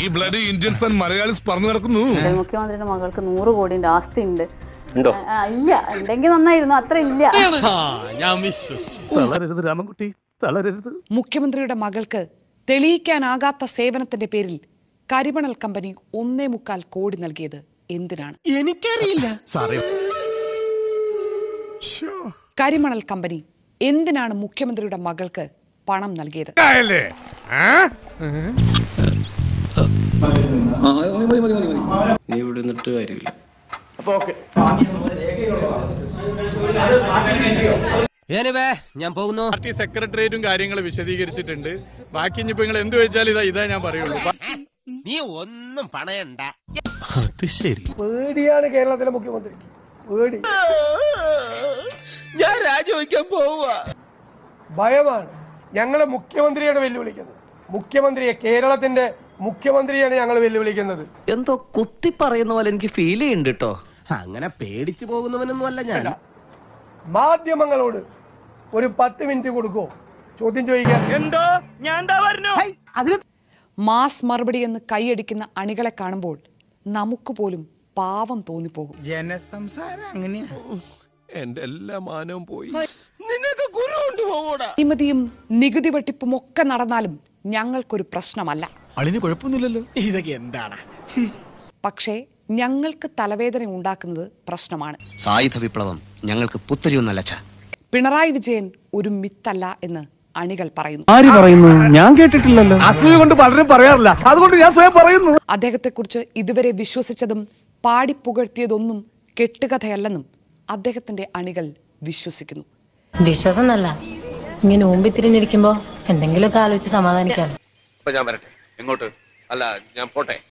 ഈ blood Indians and Malayalees പറഞ്ഞു നടക്കുന്നു മുഖ്യമന്ത്രിയുടെ മകൾക്ക് നൂറ് കോടിന്റെ ആസ്തി ഉണ്ട് ആ, ഇല്ല ഉണ്ടെങ്കിൽ നന്നായിരുന്നു അത്ര ഇല്ല തളരരുത് രാമൻകുട്ടി തളരരുത് മുഖ്യമന്ത്രിയുടെ മകൾക്ക് തെളിയിക്കാനാകാത്ത സേവനത്തിന്റെ പേരിൽ കരിമണൽ കമ്പനി ഒന്നേ മുക്കാൽ കോടി നൽകിയത് എന്തിനാണ് എനിക്കറിയില്ല കരിമണൽ കമ്പനി എന്തിനാണ് മുഖ്യമന്ത്രിയുടെ മകൾക്ക് പണം നൽകിയത് നീ ഇവിടെ നിന്നിട്ട് കാര്യമില്ല ഞാൻ പോകുന്നു പാർട്ടി സെക്രട്ടേറിയറ്റും കാര്യങ്ങൾ വിശദീകരിച്ചിട്ടുണ്ട് ബാക്കി ഇനിയിപ്പോ നിങ്ങൾ എന്ത് വെച്ചാൽ ഇതാ ഇതാ ഞാൻ പറയുള്ളൂ നീ ഒന്നും പണയണ്ട അത് ശരി പേടിയാണ് കേരളത്തിലെ മുഖ്യമന്ത്രിക്ക് പേടി ഞാൻ രാജിവെക്കാൻ പോവുക ഭയമാണ് ഞങ്ങളെ മുഖ്യമന്ത്രിയാണ് വെല്ലുവിളിക്കുന്നത് മുഖ്യമന്ത്രിയെ കേരളത്തിന്റെ മുഖ്യമന്ത്രിയാണ് ഞങ്ങൾ വെല്ലുവിളിക്കുന്നത് എന്തോ കുത്തി പറയുന്ന പോലെ എനിക്ക് ഫീൽ ചെയ്യുന്നുണ്ട് കേട്ടോ അങ്ങനെ പേടിച്ചു പോകുന്നവനൊന്നും അല്ല ഞാൻ മാധ്യമങ്ങളോട് ഒരു പത്ത് മിനിറ്റ് കൊടുക്കോ ചോദ്യം ചോദിക്കാൻ മാസ് മറുപടി എന്ന് കൈയടിക്കുന്ന അണികളെ കാണുമ്പോൾ നമുക്ക് പോലും പാവം തോന്നിപ്പോകും ജനസംസാരം അങ്ങനെയാ എന്റെ എല്ലാ മാനവും പോയി നിന്നൊക്കെ ഗുരു കൊണ്ടുപോകൂടാ അഴിമതിയും നികുതി വെട്ടിപ്പും ഒക്കെ നടന്നാലും ഞങ്ങൾക്കൊരു പ്രശ്നമല്ല അളിന് കുഴപ്പമൊന്നുമില്ലല്ലോ ഇതൊക്കെ എന്താണ് പക്ഷേ ഞങ്ങൾക്ക് തലവേദന ഉണ്ടാക്കുന്നത് പ്രശ്നമാണ് സായുധ വിപ്ലവം ഞങ്ങൾക്ക് പുത്തരിയൊന്നല്ല ചാ പിണറായി വിജയൻ ഒരു മിത്തല്ല എന്ന് അണികൾ പറയുന്നു ആര് പറയുന്നു ഞാൻ കേട്ടിട്ടില്ലല്ലോ അസൂയ കൊണ്ട് പലരും പറയാറില്ല അതുകൊണ്ട് ഞാൻ സ്വയം പറയുന്നു അദ്ദേഹത്തെക്കുറിച്ച് ഇതുവരെ വിശ്വസിച്ചതും പാടിപ്പുകഴ്ത്തിയതൊന്നും കെട്ടുകഥയല്ലെന്നും അദ്ദേഹത്തിന്റെ അണികൾ വിശ്വസിക്കുന്നു വിശ്വാസം നല്ല ഇങ്ങനെ ഊമ്പിത്തിരിഞ്ഞിരിക്കുമ്പോ എന്തെങ്കിലുമൊക്കെ ആലോചിച്ച് സമാധാനിക്കാം ഞാൻ വരട്ടെ എങ്ങോട്ട് അല്ല ഞാൻ പോട്ടെ